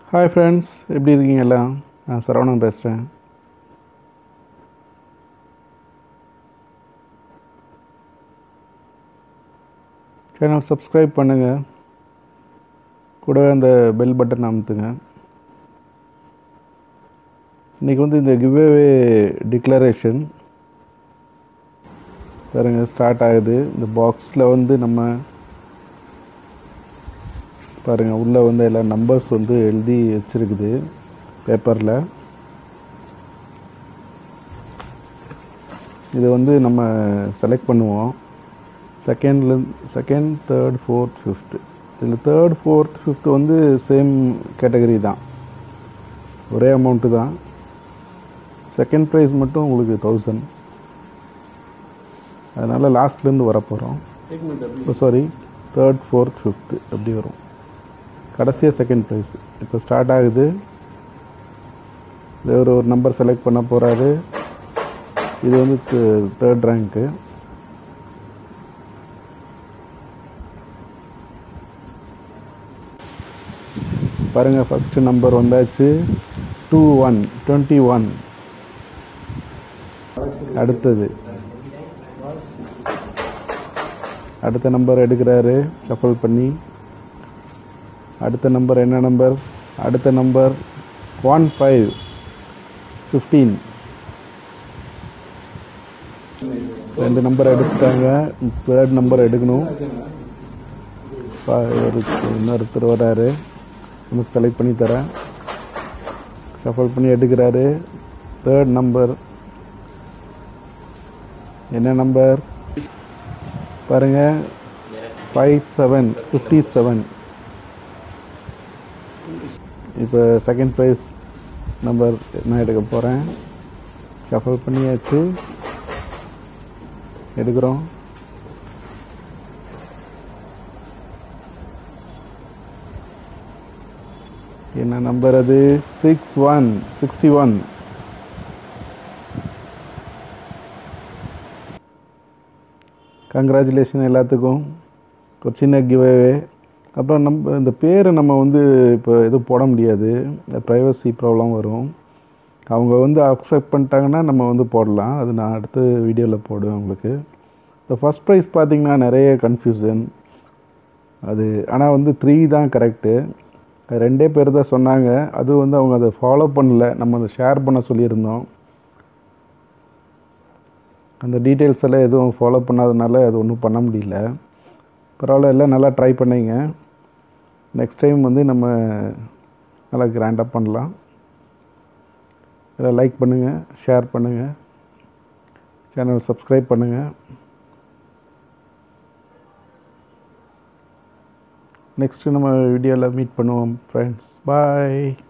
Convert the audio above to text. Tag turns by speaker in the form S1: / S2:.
S1: hi friends எப்படி இருக்கீங்க எல்லாம் நான் சரவணன் பேசுகிறேன் சேனல் சப்ஸ்கிரைப் பண்ணுங்கள் கூடவே அந்த பெல் பட்டன் அமுத்துங்க இன்றைக்கி வந்து இந்த கிவ்அவே டிக்ளரேஷன் பாருங்க ஸ்டார்ட் ஆகுது இந்த பாக்ஸில் வந்து நம்ம பாருங்கள் உள்ளே வந்து எல்லா நம்பர்ஸ் வந்து எழுதி வச்சுருக்குது பேப்பரில் இது வந்து நம்ம செலக்ட் பண்ணுவோம் செகண்ட்ல செகண்ட் தேர்ட் ஃபோர்த் ஃபிஃப்த்து இதில் தேர்ட் ஃபோர்த் ஃபிஃப்த்து வந்து சேம் கேட்டகரி தான் ஒரே அமௌண்ட்டு தான் செகண்ட் ப்ரைஸ் மட்டும் உங்களுக்கு தௌசண்ட் அதனால் லாஸ்ட்லேருந்து வர போகிறோம் இப்போ சாரி தேர்ட் ஃபோர்த் ஃபிஃப்த்து அப்படி வரும் கடைசியாக செகண்ட் ப்ரைஸ் இப்போ ஸ்டார்ட் ஆகுது இது ஒரு ஒரு நம்பர் செலக்ட் பண்ண போகிறாரு இது வந்து தேர்ட் ரேங்க்கு பாருங்கள் ஃபஸ்ட்டு நம்பர் வந்தாச்சு டூ ஒன் டுவெண்ட்டி ஒன் அடுத்தது அடுத்த நம்பர் எடுக்கிறாரு ஷஃபல் பண்ணி அடுத்த நம்பர் என்ன நம்பர் அடுத்த நம்பர் ஒன் ஃபைவ் ஃபிஃப்டீன் ரெண்டு நம்பர் எடுத்துட்டாங்க தேர்ட் நம்பர் எடுக்கணும் இன்னொருத்தர் வராரு நமக்கு செலக்ட் பண்ணி தரேன் ஷஃபல் பண்ணி எடுக்கிறாரு தேர்ட் நம்பர் என்ன நம்பர் பாருங்க ஃபைவ் செவன் ஃபிஃப்டி செவன் இப்போ செகண்ட் ப்ரைஸ் நம்பர் நான் எடுக்க போகிறேன் ஷஃபல் பண்ணியாச்சு எடுக்கிறோம் என்ன நம்பர் அது six one sixty one congratulation எல்லாத்துக்கும் ஒரு சின்ன கிவ்அவே அப்புறம் நம்ம இந்த பேரை நம்ம வந்து இப்போ எதுவும் போட முடியாது ப்ரைவசி ப்ராப்ளம் வரும் அவங்க வந்து அக்செப்ட் பண்ணிட்டாங்கன்னா நம்ம வந்து போடலாம் அது நான் அடுத்த வீடியோவில் போடுவேன் உங்களுக்கு இந்த ஃபஸ்ட் ப்ரைஸ் பார்த்திங்கன்னா நிறைய கன்ஃபியூஷன் அது ஆனால் வந்து த்ரீ தான் கரெக்டு ரெண்டே பேர் தான் சொன்னாங்க அது வந்து அவங்க அதை ஃபாலோ பண்ணல நம்ம அதை ஷேர் பண்ண சொல்லியிருந்தோம் அந்த டீட்டெயில்ஸ் எல்லாம் எதுவும் ஃபாலோ பண்ணாதனால அது ஒன்றும் பண்ண முடியல பரவாயில்ல எல்லாம் நல்லா ட்ரை பண்ணீங்க நெக்ஸ்ட் டைம் வந்து நம்ம நல்லா கிராண்டாக பண்ணலாம் இதில் லைக் பண்ணுங்கள் ஷேர் பண்ணுங்கள் சேனல் சப்ஸ்கிரைப் பண்ணுங்கள் நெக்ஸ்ட்டு நம்ம வீடியோவில் மீட் பண்ணுவோம் ஃப்ரெண்ட்ஸ் பாய்